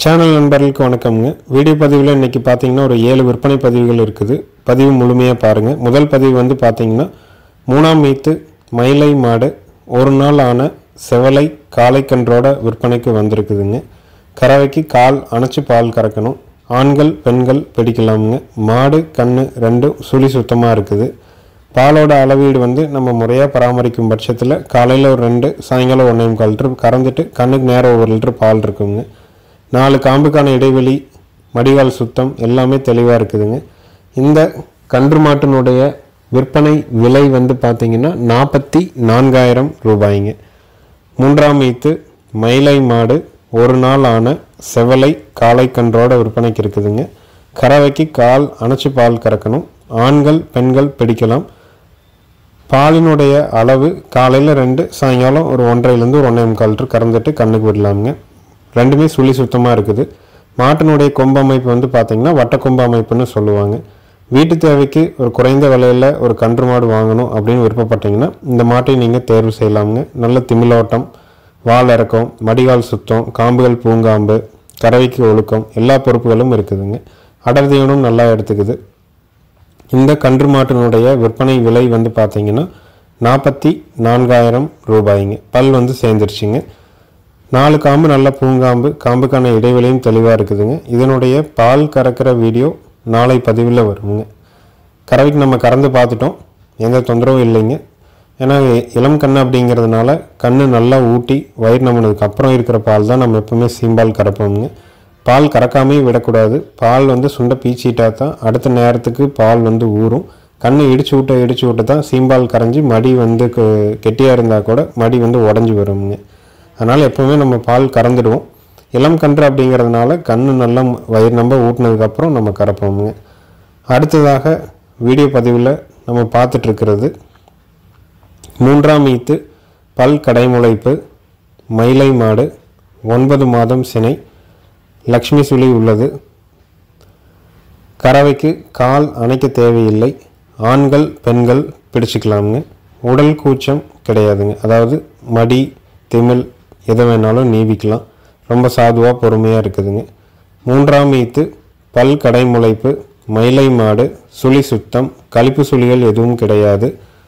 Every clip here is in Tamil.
சேனல் நண்பர்களுக்கு வணக்கம்ங்க வீடியோ பதிவில் இன்றைக்கி பார்த்தீங்கன்னா ஒரு ஏழு விற்பனை பதிவுகள் இருக்குது பதிவு முழுமையாக பாருங்கள் முதல் பதிவு வந்து பார்த்தீங்கன்னா மூணாம் மீத்து மயிலை மாடு ஒரு நாள் ஆன செவலை காளைக்கன்றோட விற்பனைக்கு வந்திருக்குதுங்க கறவைக்கு கால் அணைச்சி பால் கறக்கணும் ஆண்கள் பெண்கள் பிடிக்கலாமுங்க மாடு கண்ணு ரெண்டும் சுழி சுத்தமாக இருக்குது பாலோட அளவீடு வந்து நம்ம முறையாக பராமரிக்கும் பட்சத்தில் காலையில் ஒரு ரெண்டு சாயங்காலம் ஒன்றே முக்கால் லிட்டர் கறந்துட்டு கண்ணுக்கு நேரம் ஒரு லிட்டர் பால் இருக்குங்க நாலு காம்புக்கான இடைவெளி மடிகால் சுத்தம் எல்லாமே தெளிவாக இருக்குதுங்க இந்த கன்று மாட்டினுடைய விற்பனை விலை வந்து பார்த்தீங்கன்னா நாற்பத்தி நான்காயிரம் ரூபாய்ங்க மூன்றாம் ஈத்து மயிலை மாடு ஒரு நாள் ஆன செவலை காளை கன்றோட விற்பனைக்கு இருக்குதுங்க கறவைக்கு கால் அணைச்சி பால் கறக்கணும் ஆண்கள் பெண்கள் பிடிக்கலாம் பாலினுடைய அளவு காலையில் ரெண்டு சாயங்காலம் ஒரு ஒன்றரைலேருந்து ஒரு ஒன்றே முக்கால் லிட்டர் கறந்துட்டு கண்ணுக்கு விடலாமுங்க ரெண்டுமே சுழி சுத்தமாக இருக்குது மாட்டினுடைய கொம்பு அமைப்பு வந்து பார்த்திங்கன்னா வட்டக்கொம்பு அமைப்புன்னு சொல்லுவாங்க வீட்டு தேவைக்கு ஒரு குறைந்த விலையில் ஒரு கன்று மாடு வாங்கணும் அப்படின்னு விருப்பப்பட்டீங்கன்னா இந்த மாட்டை நீங்கள் தேர்வு செய்யலாமுங்க நல்ல திமிலோட்டம் வால் இறக்கம் மடிகால் சுத்தம் காம்புகள் பூங்காம்பு கறவைக்கு ஒழுக்கம் எல்லா பொறுப்புகளும் இருக்குதுங்க அடர் தீவனம் நல்லா எடுத்துக்குது இந்த கன்று மாட்டினுடைய விற்பனை விலை வந்து பார்த்தீங்கன்னா நாற்பத்தி நான்காயிரம் ரூபாய்ங்க பல் வந்து சேர்ந்துருச்சுங்க நாலு காம்பு நல்ல பூங்காம்பு காம்புக்கான இடைவெளியும் தெளிவாக இருக்குதுங்க இதனுடைய பால் கறக்கிற வீடியோ நாளை பதிவில் வருங்க கறவைக்கு நம்ம கறந்து பார்த்துட்டோம் எந்த தொந்தரவும் இல்லைங்க ஏன்னா இளம் கண்ணு அப்படிங்கிறதுனால கண்ணு நல்லா ஊட்டி வயிறு நம்மளுக்கு அப்புறம் இருக்கிற பால் தான் நம்ம எப்பவுமே சீம்பால் கறப்போமுங்க பால் கறக்காமே விடக்கூடாது பால் வந்து சுண்ட பீச்சிட்டா தான் அடுத்த நேரத்துக்கு பால் வந்து ஊறும் கண்ணு இடிச்சு விட்ட இடிச்சு விட்டு தான் சீம்பால் கரைஞ்சி மடி வந்து கு- கெட்டியாக இருந்தால் கூட மடி வந்து உடஞ்சி வருங்க அதனால் எப்போவுமே நம்ம பால் கறந்துடுவோம் இளம் கன்று அப்படிங்கிறதுனால கண்ணு நல்லா வயிறு நம்ப ஊட்டினதுக்கப்புறம் நம்ம கறப்போமுங்க அடுத்ததாக வீடியோ பதிவில் நம்ம பார்த்துட்ருக்கிறது மூன்றாம் ஈத்து பல் கடைமுளைப்பு மயிலை மாடு ஒன்பது மாதம் சினை லக்ஷ்மி சுழி உள்ளது கறவைக்கு கால் அணைக்க தேவையில்லை ஆண்கள் பெண்கள் பிடிச்சிக்கலாமுங்க உடல் கூச்சம் கிடையாதுங்க அதாவது மடி திமில் எதை வேணாலும் நீவிக்கலாம் ரொம்ப சாதுவாக பொறுமையாக இருக்குதுங்க மூன்றாம் ஈத்து பல் கடைமுளைப்பு மயிலை மாடு சுழி சுத்தம் கழிப்பு சுழிகள் எதுவும் கிடையாது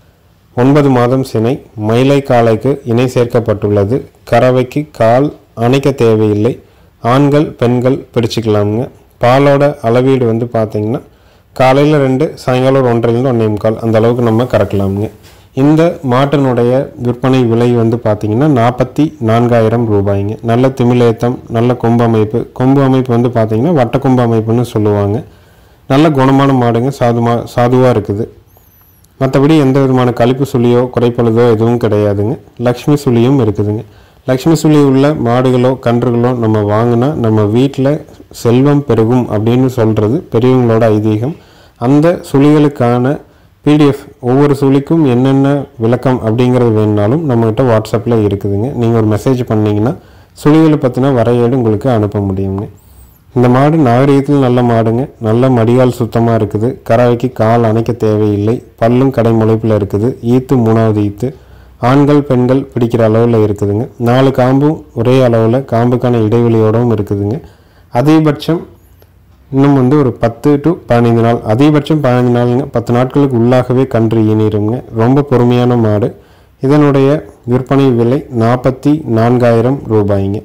ஒன்பது மாதம் சினை மயிலை காளைக்கு இணை சேர்க்கப்பட்டுள்ளது கறவைக்கு கால் அணைக்க தேவையில்லை ஆண்கள் பெண்கள் பிடிச்சிக்கலாமுங்க பாலோட அளவீடு வந்து பார்த்தீங்கன்னா காலையில் ரெண்டு சாயங்காலம் ஒரு ஒன்றரைலேருந்து ஒன்றே முக்கால் அந்த அளவுக்கு நம்ம கறக்கலாமுங்க இந்த மாட்டினுடைய விற்பனை விலை வந்து பார்த்தீங்கன்னா நாற்பத்தி நான்காயிரம் ரூபாய்ங்க நல்ல திமிலேத்தம் நல்ல கொம்பு அமைப்பு கொம்பு அமைப்பு வந்து பார்த்தீங்கன்னா வட்ட கொம்பு அமைப்புன்னு சொல்லுவாங்க நல்ல குணமான மாடுங்க சாதுமா சாதுவாக இருக்குது மற்றபடி எந்த விதமான கழிப்பு சுழியோ குறைப்பழுதோ எதுவும் கிடையாதுங்க லக்ஷ்மி சுழியும் இருக்குதுங்க லக்ஷ்மி சுழி உள்ள மாடுகளோ கன்றுகளோ நம்ம வாங்கினா நம்ம வீட்டில் செல்வம் பெருகும் அப்படின்னு சொல்கிறது பெரியவங்களோட ஐதீகம் அந்த சுழிகளுக்கான பிடிஎஃப் ஒவ்வொரு சுழிக்கும் என்னென்ன விளக்கம் அப்படிங்கிறது வேணுனாலும் நம்மகிட்ட வாட்ஸ்அப்பில் இருக்குதுங்க நீங்கள் ஒரு மெசேஜ் பண்ணீங்கன்னா சுழிகளை பற்றின வரையேடு உங்களுக்கு அனுப்ப முடியுங்க இந்த மாடு நாகரிகத்தில் நல்ல மாடுங்க நல்ல மடிகால் சுத்தமாக இருக்குது கறவைக்கு கால் அணைக்க தேவையில்லை பல்லும் கடை முளைப்பில் இருக்குது ஈத்து மூணாவது ஈத்து ஆண்கள் பெண்கள் பிடிக்கிற அளவில் இருக்குதுங்க நாலு காம்பும் ஒரே அளவில் காம்புக்கான இடைவெளியோடவும் இருக்குதுங்க அதிகபட்சம் இன்னும் வந்து ஒரு பத்து டு பதினைந்து நாள் அதிகபட்சம் பதினைந்து நாளுங்க பத்து நாட்களுக்கு உள்ளாகவே கன்று ஈனிருங்க ரொம்ப பொறுமையான மாடு இதனுடைய விற்பனை விலை நாற்பத்தி நான்காயிரம் ரூபாய்ங்க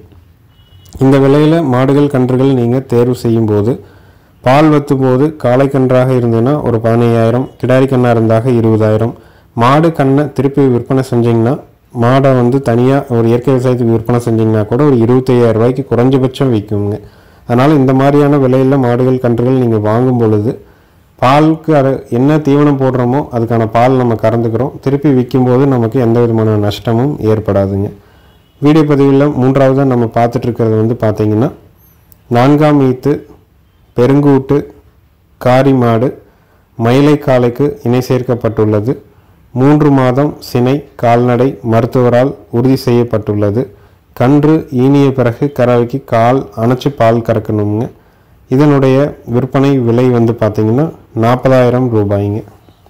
இந்த விலையில் மாடுகள் கன்றுகள் நீங்கள் தேர்வு செய்யும்போது பால் வத்தும் போது காளை கன்றாக இருந்ததுன்னா ஒரு பதினையாயிரம் கிடாரி கண்ணாக இருந்தாக இருபதாயிரம் மாடு கண்ணை திருப்பி விற்பனை செஞ்சீங்கன்னா மாடை வந்து தனியாக ஒரு இயற்கை விவசாயத்துக்கு விற்பனை செஞ்சீங்கன்னா கூட ஒரு இருபத்தையாயிரம் ரூபாய்க்கு குறைஞ்சபட்சம் விற்குங்க அதனால் இந்த மாதிரியான விலையில் மாடுகள் கன்றுகள் நீங்கள் வாங்கும் பொழுது பாலுக்கு அது என்ன தீவனம் போடுறோமோ அதுக்கான பால் நம்ம கறந்துக்கிறோம் திருப்பி விற்கும்போது நமக்கு எந்த விதமான நஷ்டமும் ஏற்படாதுங்க வீடியோ பதிவில் மூன்றாவதாக நம்ம பார்த்துட்டு இருக்கிறது வந்து பார்த்தீங்கன்னா நான்காம் ஈத்து பெருங்கூட்டு காரி மாடு மயிலை காளைக்கு இணை சேர்க்கப்பட்டுள்ளது மூன்று மாதம் சினை கால்நடை மருத்துவரால் உறுதி செய்யப்பட்டுள்ளது கன்று ஈனிய பிறகு கறவைக்கு கால் அணைச்சு பால் கறக்கணுங்க இதனுடைய விற்பனை விலை வந்து பார்த்தீங்கன்னா நாற்பதாயிரம் ரூபாய்ங்க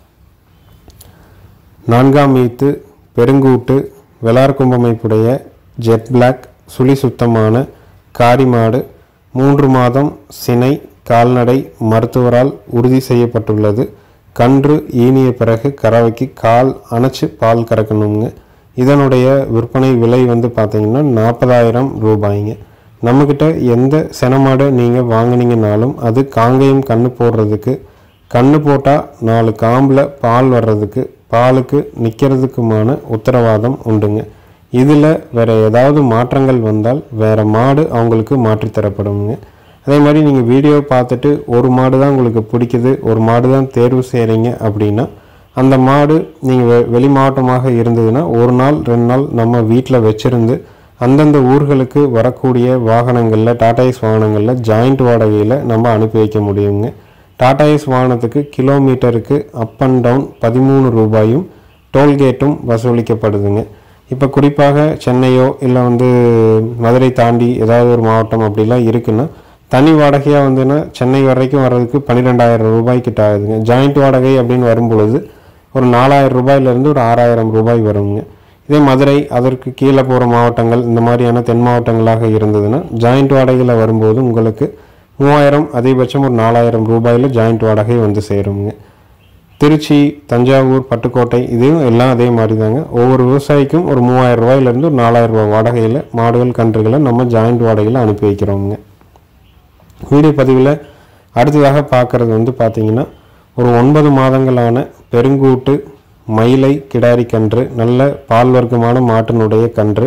நான்காம் ஈத்து பெருங்கூட்டு வெளார் கும்பமைப்புடைய ஜெட் பிளாக் சுழி சுத்தமான காரி மாடு மூன்று மாதம் சினை கால்நடை மருத்துவரால் உறுதி செய்யப்பட்டுள்ளது கன்று ஈனிய பிறகு கறவைக்கு கால் அணைச்சு பால் கறக்கணுங்க இதனுடைய விற்பனை விலை வந்து பார்த்தீங்கன்னா நாற்பதாயிரம் ரூபாய்ங்க நம்மக்கிட்ட எந்த செனமாடை நீங்கள் வாங்குனீங்கனாலும் அது காங்கேயம் கன்று போடுறதுக்கு கன்று போட்டால் நாலு காம்பில் பால் வர்றதுக்கு பாலுக்கு நிற்கிறதுக்குமான உத்தரவாதம் உண்டுங்க இதில் வேறு ஏதாவது மாற்றங்கள் வந்தால் வேறு மாடு அவங்களுக்கு மாற்றித் தரப்படுங்க அதே மாதிரி நீங்கள் வீடியோ பார்த்துட்டு ஒரு மாடு தான் உங்களுக்கு பிடிக்குது ஒரு மாடு தான் தேர்வு செய்கிறீங்க அப்படின்னா அந்த மாடு நீங்கள் வெளி மாவட்டமாக இருந்ததுன்னா ஒரு நாள் ரெண்டு நாள் நம்ம வீட்டில் வச்சுருந்து அந்தந்த ஊர்களுக்கு வரக்கூடிய வாகனங்களில் டாடாய்ஸ் வாகனங்களில் ஜாயிண்ட் வாடகையில் நம்ம அனுப்பி வைக்க முடியுங்க டாடாய்ஸ் வாகனத்துக்கு கிலோமீட்டருக்கு அப் அண்ட் டவுன் பதிமூணு ரூபாயும் டோல்கேட்டும் வசூலிக்கப்படுதுங்க இப்போ குறிப்பாக சென்னையோ இல்லை வந்து மதுரை தாண்டி ஏதாவது ஒரு மாவட்டம் அப்படிலாம் இருக்குன்னா தனி வாடகையாக வந்துன்னா சென்னை வரைக்கும் வர்றதுக்கு பன்னிரெண்டாயிரம் ரூபாய் கிட்ட ஆகுதுங்க ஜாயிண்ட் வாடகை அப்படின்னு வரும்பொழுது ஒரு நாலாயிரம் ரூபாயிலேருந்து ஒரு ஆறாயிரம் ரூபாய் வருங்க இதே மதுரை அதற்கு கீழே போகிற மாவட்டங்கள் இந்த மாதிரியான தென் மாவட்டங்களாக இருந்ததுன்னா ஜாயிண்ட் வாடகையில் வரும்போது உங்களுக்கு மூவாயிரம் அதிகபட்சம் ஒரு நாலாயிரம் ரூபாயில் ஜாயிண்ட் வாடகை வந்து சேருங்க திருச்சி தஞ்சாவூர் பட்டுக்கோட்டை இதுவும் எல்லாம் அதே மாதிரி தாங்க ஒவ்வொரு விவசாயிக்கும் ஒரு மூவாயிரம் ரூபாயிலேருந்து ஒரு நாலாயிரம் ரூபாய் வாடகையில் மாடுகள் கன்றுகளை நம்ம ஜாயிண்ட் வாடகையில் அனுப்பி வைக்கிறோங்க வீடியோ பதிவில் அடுத்ததாக பார்க்குறது வந்து பார்த்தீங்கன்னா ஒரு ஒன்பது மாதங்களான பெருங்கூட்டு மயிலை கிடாரி கன்று நல்ல பால் வர்க்கமான மாட்டினுடைய கன்று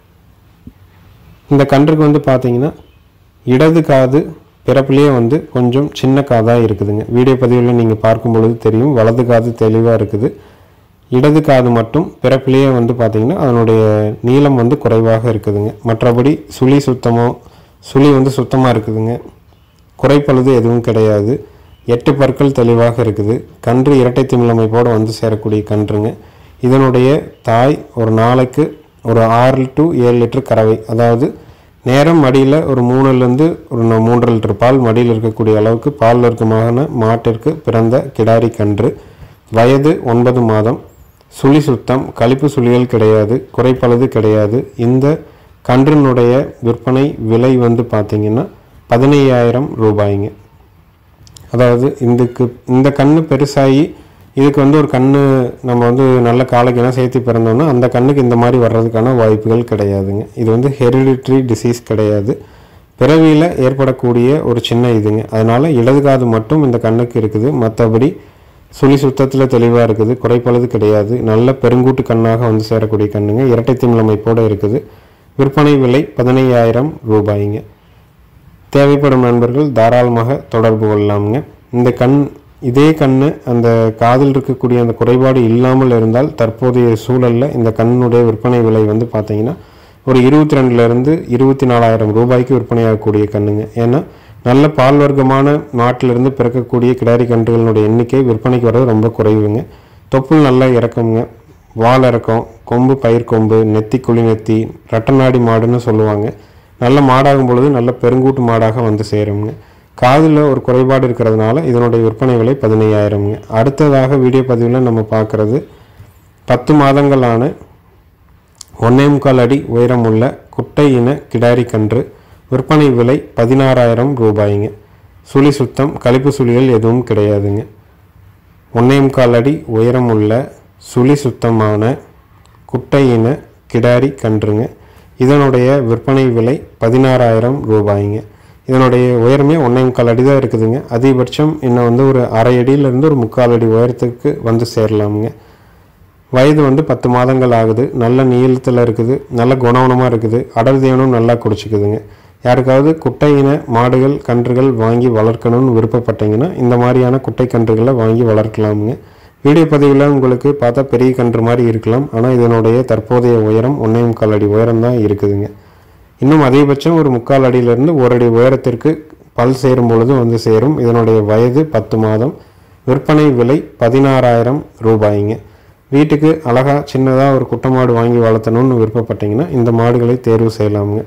இந்த கன்றுக்கு வந்து பார்த்தீங்கன்னா இடது காது பிறப்பிலேயே வந்து கொஞ்சம் சின்ன காதாக இருக்குதுங்க வீடியோ பதிவில் நீங்கள் பார்க்கும் பொழுது தெரியும் வலது காது தெளிவாக இருக்குது இடது காது மட்டும் பிறப்பிலேயே வந்து பார்த்தீங்கன்னா அதனுடைய நீளம் வந்து குறைவாக இருக்குதுங்க மற்றபடி சுழி சுத்தமோ சுழி வந்து சுத்தமாக இருக்குதுங்க குறைப்பழுது எதுவும் கிடையாது எட்டு பற்கள் தெளிவாக இருக்குது கன்று இரட்டை திமிழமைப்போடு வந்து சேரக்கூடிய கன்றுங்க இதனுடைய தாய் ஒரு நாளைக்கு ஒரு ஆறு டு ஏழு லிட்டர் கறவை அதாவது நேரம் மடியில் ஒரு மூணுலேருந்து ஒரு ந- மூன்றரை லிட்டர் பால் மடியில் இருக்கக்கூடிய அளவுக்கு பால் வர்க்கமான மாட்டிற்கு பிறந்த கிடாரி கன்று வயது ஒன்பது மாதம் சுழி சுத்தம் கழிப்பு சுழிகள் கிடையாது குறைப்பழுது கிடையாது இந்த கன்றினுடைய விற்பனை விலை வந்து பார்த்தீங்கன்னா பதினையாயிரம் ரூபாய்ங்க அதாவது இதுக்கு இந்த கண்ணு பெருசாகி இதுக்கு வந்து ஒரு கண்ணு நம்ம வந்து நல்ல காலைக்கெல்லாம் சேர்த்து பிறந்தோம்னா அந்த கண்ணுக்கு இந்த மாதிரி வர்றதுக்கான வாய்ப்புகள் கிடையாதுங்க இது வந்து ஹெரிடிட்ரி டிசீஸ் கிடையாது பிறவியில் ஏற்படக்கூடிய ஒரு சின்ன இதுங்க அதனால் இடது காது மட்டும் இந்த கண்ணுக்கு இருக்குது மற்றபடி சுழி சுத்தத்தில் தெளிவாக இருக்குது குறைப்பளது கிடையாது நல்ல பெருங்கூட்டு கண்ணாக வந்து சேரக்கூடிய கண்ணுங்க இரட்டை திமிழமைப்போடு இருக்குது விற்பனை விலை பதினையாயிரம் ரூபாய்ங்க தேவைப்படும் நண்பர்கள் தாராளமாக தொடர்பு கொள்ளலாமுங்க இந்த கண் இதே கண்ணு அந்த காதில் இருக்கக்கூடிய அந்த குறைபாடு இல்லாமல் இருந்தால் தற்போதைய சூழலில் இந்த கண்ணுடைய விற்பனை விலை வந்து பார்த்தீங்கன்னா ஒரு இருபத்தி ரெண்டுலேருந்து இருபத்தி நாலாயிரம் ரூபாய்க்கு விற்பனையாகக்கூடிய கண்ணுங்க ஏன்னா நல்ல பால் வர்க்கமான நாட்டிலிருந்து பிறக்கக்கூடிய கிடாரி கன்றுகளினுடைய எண்ணிக்கை விற்பனைக்கு வர்றது ரொம்ப குறைவுங்க தொப்புள் நல்லா இறக்கமுங்க வால் இறக்கம் கொம்பு பயிர் கொம்பு நெத்தி குழி நெத்தி ரட்டநாடி மாடுன்னு சொல்லுவாங்க நல்ல மாடாகும் பொழுது நல்ல பெருங்கூட்டு மாடாக வந்து சேருங்க காதில் ஒரு குறைபாடு இருக்கிறதுனால இதனுடைய விற்பனை விலை பதினையாயிரம்ங்க அடுத்ததாக வீடியோ பதிவில் நம்ம பார்க்குறது பத்து மாதங்களான ஒன்னே முக்கால் அடி உயரமுள்ள குட்டை இன கிடாரி கன்று விற்பனை விலை பதினாறாயிரம் ரூபாய்ங்க சுழி சுத்தம் கழிப்பு சுழிகள் எதுவும் கிடையாதுங்க ஒன்னே முக்கால் அடி உயரமுள்ள சுழி சுத்தமான குட்டை இன கிடாரி கன்றுங்க இதனுடைய விற்பனை விலை பதினாறாயிரம் ரூபாய்ங்க இதனுடைய உயரமே ஒன்றே முக்கால் அடி தான் இருக்குதுங்க அதிகபட்சம் இன்னும் வந்து ஒரு அரை அடியிலேருந்து ஒரு முக்கால் அடி உயரத்துக்கு வந்து சேரலாமுங்க வயது வந்து பத்து மாதங்கள் ஆகுது நல்ல நீளத்தில் இருக்குது நல்ல குணவனமாக இருக்குது அடர் தீவனம் நல்லா குடிச்சிக்குதுங்க யாருக்காவது குட்டை இன மாடுகள் கன்றுகள் வாங்கி வளர்க்கணும்னு விருப்பப்பட்டீங்கன்னா இந்த மாதிரியான குட்டை கன்றுகளை வாங்கி வளர்க்கலாமுங்க வீடியோ பதிவில் உங்களுக்கு பார்த்தா பெரிய கன்று மாதிரி இருக்கலாம் ஆனால் இதனுடைய தற்போதைய உயரம் ஒன்றே முக்கால் அடி உயரம் தான் இருக்குதுங்க இன்னும் அதிகபட்சம் ஒரு முக்கால் அடியிலிருந்து ஒரு அடி உயரத்திற்கு பல் சேரும் பொழுது வந்து சேரும் இதனுடைய வயது பத்து மாதம் விற்பனை விலை பதினாறாயிரம் ரூபாய்ங்க வீட்டுக்கு அழகா சின்னதாக ஒரு குட்டை மாடு வாங்கி வளர்த்தணும்னு விருப்பப்பட்டீங்கன்னா இந்த மாடுகளை தேர்வு செய்யலாமுங்க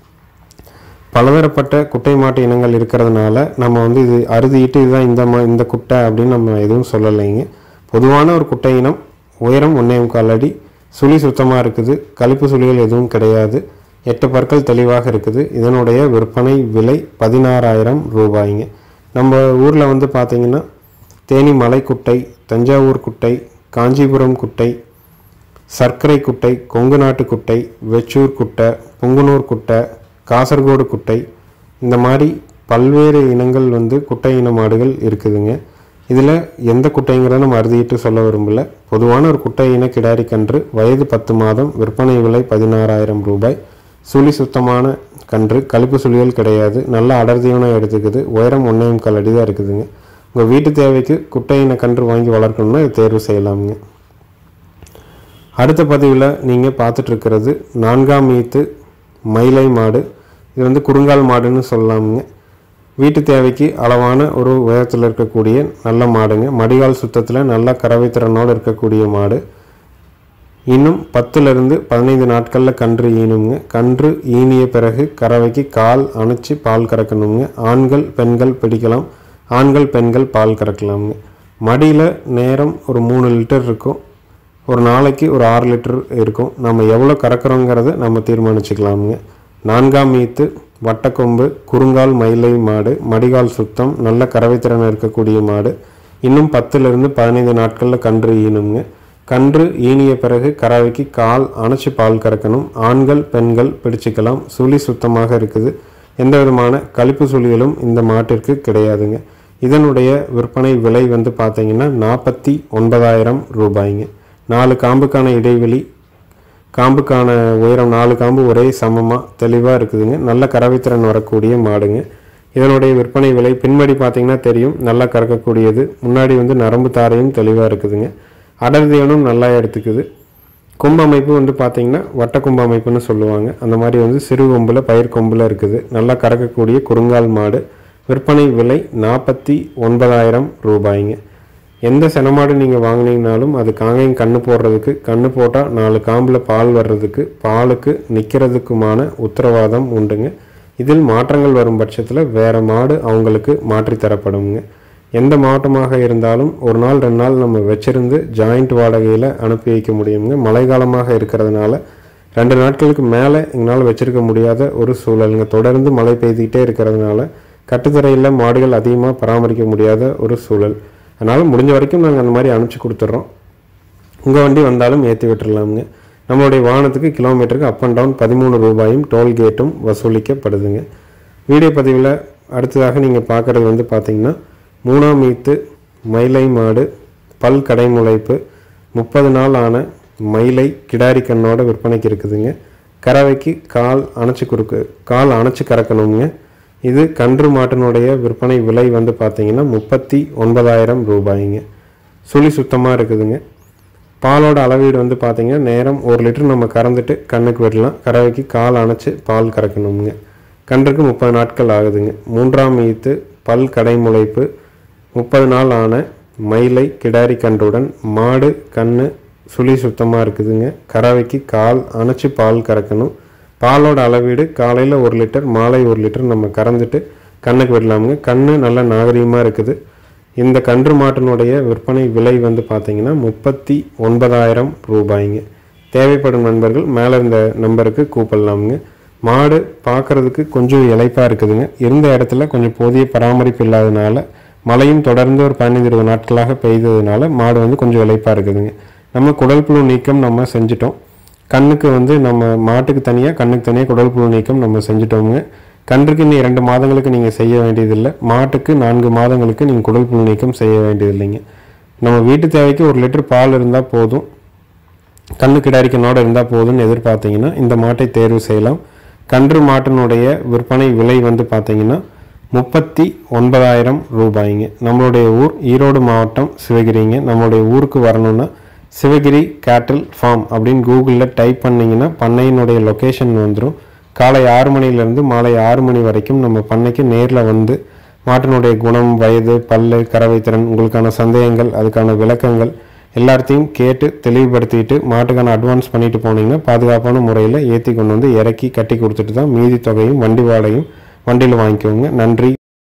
பலதரப்பட்ட குட்டை மாட்டு இனங்கள் இருக்கிறதுனால நம்ம வந்து இது அறுதிட்டு இதுதான் இந்த மா இந்த குட்டை அப்படின்னு நம்ம எதுவும் சொல்லலைங்க பொதுவான ஒரு குட்டை இனம் உயரம் ஒன்றே முக்கால் அடி சுழி சுத்தமாக இருக்குது கழிப்பு சுழிகள் எதுவும் கிடையாது எட்டு பற்கள் தெளிவாக இருக்குது இதனுடைய விற்பனை விலை பதினாறாயிரம் ரூபாய்ங்க நம்ம ஊரில் வந்து பார்த்தீங்கன்னா தேனி மலைக்குட்டை தஞ்சாவூர் குட்டை காஞ்சிபுரம் குட்டை சர்க்கரை குட்டை கொங்கு நாட்டு குட்டை வெச்சூர் குட்டை புங்குனூர் குட்டை காசர்கோடு குட்டை இந்த மாதிரி பல்வேறு இனங்கள் வந்து குட்டை இன மாடுகள் இருக்குதுங்க இதில் எந்த குட்டைங்கிறத நம்ம அறுதிட்டு சொல்ல விரும்பல பொதுவான ஒரு குட்டை இன கிடாரி கன்று வயது பத்து மாதம் விற்பனை விலை பதினாறாயிரம் ரூபாய் சுழி சுத்தமான கன்று கழுப்பு சுழிகள் கிடையாது நல்ல அடர்த்தியான எடுத்துக்குது உயரம் ஒன்றே முக்கால் அடி தான் இருக்குதுங்க உங்கள் வீட்டு தேவைக்கு குட்டை இன கன்று வாங்கி வளர்க்கணும்னா இது தேர்வு செய்யலாமுங்க அடுத்த பதிவில் நீங்கள் பார்த்துட்ருக்கிறது நான்காம் ஈத்து மயிலை மாடு இது வந்து குறுங்கால் மாடுன்னு சொல்லலாமுங்க வீட்டு தேவைக்கு அளவான ஒரு உயரத்தில் இருக்கக்கூடிய நல்ல மாடுங்க மடிகால் சுத்தத்தில் நல்ல கறவை திறனோடு இருக்கக்கூடிய மாடு இன்னும் பத்துலேருந்து பதினைந்து நாட்களில் கன்று ஈனுங்க கன்று ஈனிய பிறகு கறவைக்கு கால் அணைச்சி பால் கறக்கணுங்க ஆண்கள் பெண்கள் பிடிக்கலாம் ஆண்கள் பெண்கள் பால் கறக்கலாமுங்க மடியில் நேரம் ஒரு மூணு லிட்டர் இருக்கும் ஒரு நாளைக்கு ஒரு ஆறு லிட்டர் இருக்கும் நம்ம எவ்வளோ கறக்குறோங்கிறத நம்ம தீர்மானிச்சுக்கலாமுங்க நான்காம் ஈத்து வட்டக்கொம்பு குறுங்கால் மயிலை மாடு மடிகால் சுத்தம் நல்ல கறவைத்திறன் இருக்கக்கூடிய மாடு இன்னும் பத்துலேருந்து பதினைந்து நாட்களில் கன்று ஈனுங்க கன்று ஈனிய பிறகு கறவைக்கு கால் அணைச்சி பால் கறக்கணும் ஆண்கள் பெண்கள் பிடிச்சிக்கலாம் சுழி சுத்தமாக இருக்குது எந்த விதமான கழிப்பு சுழிகளும் இந்த மாட்டிற்கு கிடையாதுங்க இதனுடைய விற்பனை விலை வந்து பார்த்தீங்கன்னா நாற்பத்தி ஒன்பதாயிரம் ரூபாய்ங்க நாலு காம்புக்கான இடைவெளி காம்புக்கான உயரம் நாலு காம்பு ஒரே சமமாக தெளிவாக இருக்குதுங்க நல்ல கறவைத்திறன் வரக்கூடிய மாடுங்க இதனுடைய விற்பனை விலை பின்மடி பார்த்தீங்கன்னா தெரியும் நல்லா கறக்கக்கூடியது முன்னாடி வந்து நரம்பு தாரையும் தெளிவாக இருக்குதுங்க அடர்த்தியனும் நல்லா எடுத்துக்குது கொம்பு அமைப்பு வந்து பார்த்தீங்கன்னா வட்ட கொம்பு அமைப்புன்னு சொல்லுவாங்க அந்த மாதிரி வந்து சிறு கொம்பில் பயிர் கொம்பில் இருக்குது நல்லா கறக்கக்கூடிய குறுங்கால் மாடு விற்பனை விலை நாற்பத்தி ஒன்பதாயிரம் ரூபாய்ங்க எந்த செனமாடு நீங்கள் வாங்கினீங்கனாலும் அது காங்கையும் கண்ணு போடுறதுக்கு கண்ணு போட்டால் நாலு காம்பில் பால் வர்றதுக்கு பாலுக்கு நிற்கிறதுக்குமான உத்தரவாதம் உண்டுங்க இதில் மாற்றங்கள் வரும் பட்சத்தில் வேறு மாடு அவங்களுக்கு மாற்றி தரப்படுங்க எந்த மாவட்டமாக இருந்தாலும் ஒரு நாள் ரெண்டு நாள் நம்ம வச்சிருந்து ஜாயிண்ட் வாடகையில் அனுப்பி வைக்க முடியுங்க மழைக்காலமாக இருக்கிறதுனால ரெண்டு நாட்களுக்கு மேலே எங்களால் வச்சிருக்க முடியாத ஒரு சூழலுங்க தொடர்ந்து மழை பெய்துக்கிட்டே இருக்கிறதுனால கட்டுத்தரையில் மாடுகள் அதிகமாக பராமரிக்க முடியாத ஒரு சூழல் அதனால் முடிஞ்ச வரைக்கும் நாங்கள் அந்த மாதிரி அனுப்பிச்சி கொடுத்துட்றோம் உங்கள் வண்டி வந்தாலும் ஏற்றி விட்டுறலாமுங்க நம்மளுடைய வாகனத்துக்கு கிலோமீட்டருக்கு அப் அண்ட் டவுன் பதிமூணு ரூபாயும் டோல்கேட்டும் வசூலிக்கப்படுதுங்க வீடியோ பதிவில் அடுத்ததாக நீங்கள் பார்க்குறது வந்து பார்த்தீங்கன்னா மூணாம் ஈத்து மயிலை மாடு பல் கடைமுளைப்பு முப்பது நாள் ஆன மயிலை கிடாரி கண்ணோட விற்பனைக்கு இருக்குதுங்க கறவைக்கு கால் அணைச்சி குறுக்கு கால் அணைச்சி கறக்கணுங்க இது கன்று மாட்டினுடைய விற்பனை விலை வந்து பார்த்தீங்கன்னா முப்பத்தி ஒன்பதாயிரம் ரூபாய்ங்க சுழி சுத்தமாக இருக்குதுங்க பாலோட அளவீடு வந்து பார்த்தீங்கன்னா நேரம் ஒரு லிட்டர் நம்ம கறந்துட்டு கண்ணுக்கு விடலாம் கறவைக்கு கால் அணைச்சி பால் கறக்கணுங்க கன்றுக்கு முப்பது நாட்கள் ஆகுதுங்க மூன்றாம் ஈத்து பல் கடைமுளைப்பு முப்பது நாள் ஆன மயிலை கிடாரி கன்றுடன் மாடு கண்ணு சுழி சுத்தமாக இருக்குதுங்க கறவைக்கு கால் அணைச்சி பால் கறக்கணும் பாலோட அளவீடு காலையில் ஒரு லிட்டர் மாலை ஒரு லிட்டர் நம்ம கறந்துட்டு கண்ணுக்கு விடலாமுங்க கண்ணு நல்ல நாகரீகமாக இருக்குது இந்த கன்று மாட்டினுடைய விற்பனை விலை வந்து பார்த்தீங்கன்னா முப்பத்தி ஒன்பதாயிரம் ரூபாய்ங்க தேவைப்படும் நண்பர்கள் மேலே இந்த நம்பருக்கு கூப்பிடலாமுங்க மாடு பார்க்குறதுக்கு கொஞ்சம் இளைப்பாக இருக்குதுங்க இருந்த இடத்துல கொஞ்சம் போதிய பராமரிப்பு இல்லாதனால மழையும் தொடர்ந்து ஒரு பதினைந்து இருபது நாட்களாக பெய்ததுனால மாடு வந்து கொஞ்சம் இளைப்பாக இருக்குதுங்க நம்ம குடல் புழு நீக்கம் நம்ம செஞ்சிட்டோம் கண்ணுக்கு வந்து நம்ம மாட்டுக்கு தனியாக கண்ணுக்கு தனியாக குடல் புழு நீக்கம் நம்ம செஞ்சுட்டோங்க கன்றுக்கு இன்னும் இரண்டு மாதங்களுக்கு நீங்கள் செய்ய வேண்டியதில்லை மாட்டுக்கு நான்கு மாதங்களுக்கு நீங்கள் குடல் புழு நீக்கம் செய்ய வேண்டியதில்லைங்க நம்ம வீட்டு தேவைக்கு ஒரு லிட்டர் பால் இருந்தால் போதும் கண்ணு கிடாரிக்கனோட இருந்தால் போதும்னு எதிர்பார்த்தீங்கன்னா இந்த மாட்டை தேர்வு செய்யலாம் கன்று மாட்டினுடைய விற்பனை விலை வந்து பார்த்தீங்கன்னா முப்பத்தி ஒன்பதாயிரம் ரூபாய்ங்க நம்மளுடைய ஊர் ஈரோடு மாவட்டம் சிவகிரிங்க நம்மளுடைய ஊருக்கு வரணும்னா சிவகிரி கேட்டில் ஃபார்ம் அப்படின்னு கூகுளில் டைப் பண்ணிங்கன்னா பண்ணையினுடைய லொக்கேஷன் வந்துடும் காலை ஆறு மணிலேருந்து மாலை ஆறு மணி வரைக்கும் நம்ம பண்ணைக்கு நேரில் வந்து மாட்டினுடைய குணம் வயது பல்லு கறவைத்திறன் உங்களுக்கான சந்தேகங்கள் அதுக்கான விளக்கங்கள் எல்லாத்தையும் கேட்டு தெளிவுபடுத்திட்டு மாட்டுக்கான அட்வான்ஸ் பண்ணிட்டு போனீங்கன்னா பாதுகாப்பான முறையில் ஏற்றி கொண்டு வந்து இறக்கி கட்டி கொடுத்துட்டு தான் மீதி தொகையும் வண்டி வாடகையும் வண்டியில் வாங்கிக்கோங்க நன்றி